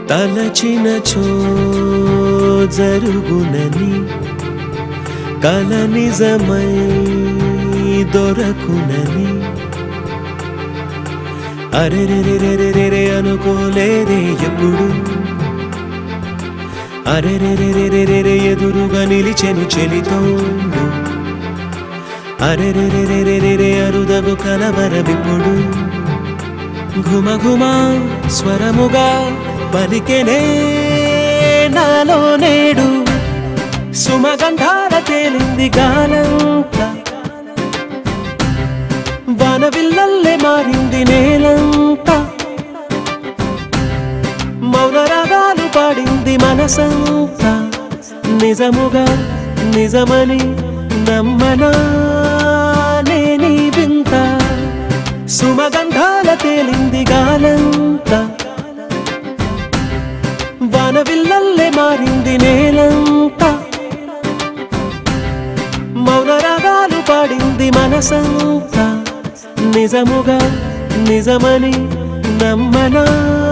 తలచినచో జరుగునని కల నిజమై దొరకునని అరెరెరెరెరెరె అనుకోలేదే ఎప్పుడు అరెరెరెరెరెరె ఎదురుగా నిలిచెను చెలితోండు అరెరెరెరెరెరె అరుదగు కలవరమిప్పుడు ఘుమ ఘుమ స్వరముగా పలికెనే నాలో నేడు సుమగంధాల తేలింది గాలంతా వానవిల్లల్లే మారింది నేలంతా మౌన రాగాలు పాడింది మనసంతా నిజముగా నిజమని నమ్మనా నేనీ వింత సుమగంధాల తేలింది గాలంతా వానవిల్లల్లే మారింది నేలంతా మౌన రాగాలు పాడింది మనసంతా నిజముగా నిజమని నమ్మనా